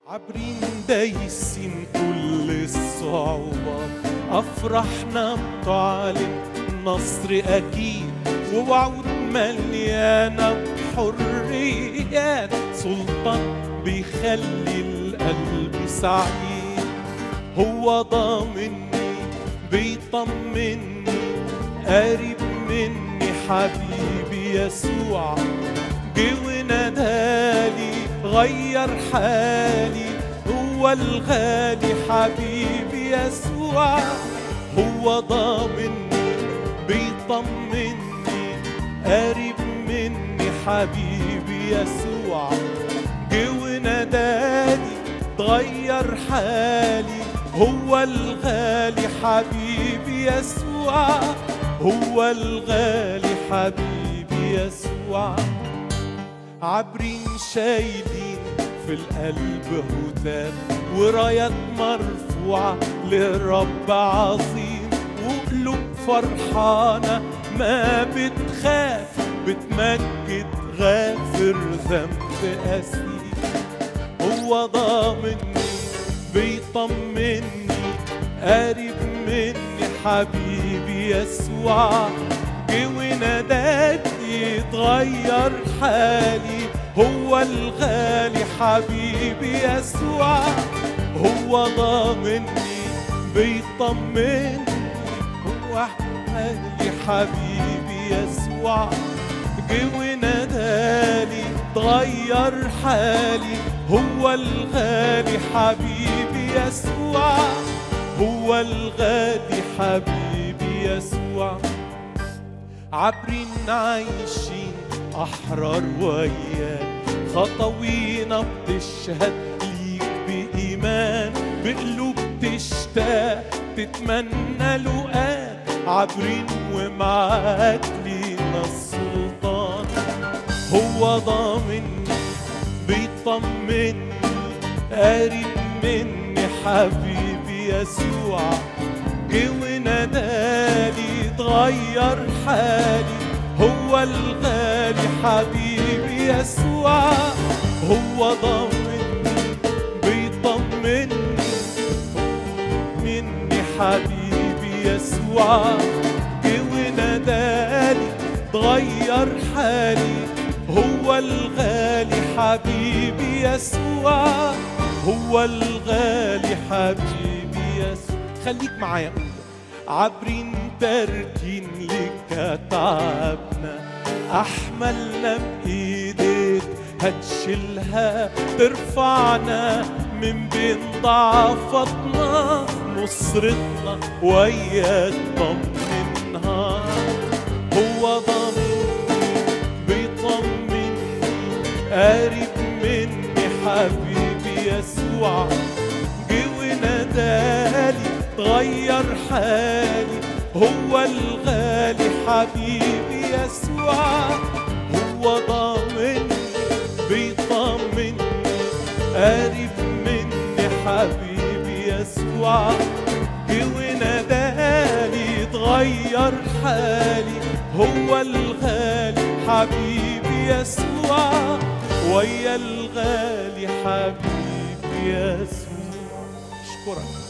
عابرين دايسين كل الصعوبات أفرحنا بتعلن نصر أكيد ووعود مليانة بحريات سلطان بيخلي القلب سعيد هو ضامني بيطمني قريب مني حبيبي يسوع جه ونادالي غير حالي هو الغالي حبيبي يسوع هو ضامني بيطمني قريب مني حبيبي يسوع جه وناداني تغير حالي هو الغالي حبيبي يسوع هو الغالي حبيبي يسوع عابرين شايلين في القلب هتاف ورايات مرفوعة لرب عظيم وقلوب فرحانة ما بتخاف بتمجد غافر ذنب أسير هو ضامني بيطمني قريب مني حبيبي يسوع جه وناداني يتغير حالي هو الغالي حبيبي يسوع هو ضامني بيطمني هو حالي حبيبي يسوع جه وناداني تغير حالي هو الغالي حبيبي يسوع هو الغالي حبيبي يسوع عابرين عايشين أحرار وياك خطوينا بتشهد ليك بإيمان بقلوب تشتاق تتمنى لقاك عابرين ومعاك لينا السلطان هو ضامني بيطمني قريب مني حبيبي يسوع جه ونادالي تغير حالي هو الغالي حبيبي يسوع هو ضامني بيطمني مني حبيبي يسوع جه ونادالي تغير حالي هو الغالي حبيبي يسوع هو الغالي حبيبي يسوع خليك معايا قول عابرين تاركين لك تعبنا احملنا بايديك هتشيلها ترفعنا من بين ضعفتنا نصرتنا وياك طمنها هو ضامني بيطمني قريب مني حبيبي يسوع جه ونادالي تغير حالي هو الغالي حبيبي يسوع هو ضامني بيطمني قريب مني حبيبي يسوع جه ونادالي تغير حالي هو الغالي حبيبي يسوع ويا الغالي حبيبي يسوع اشكرك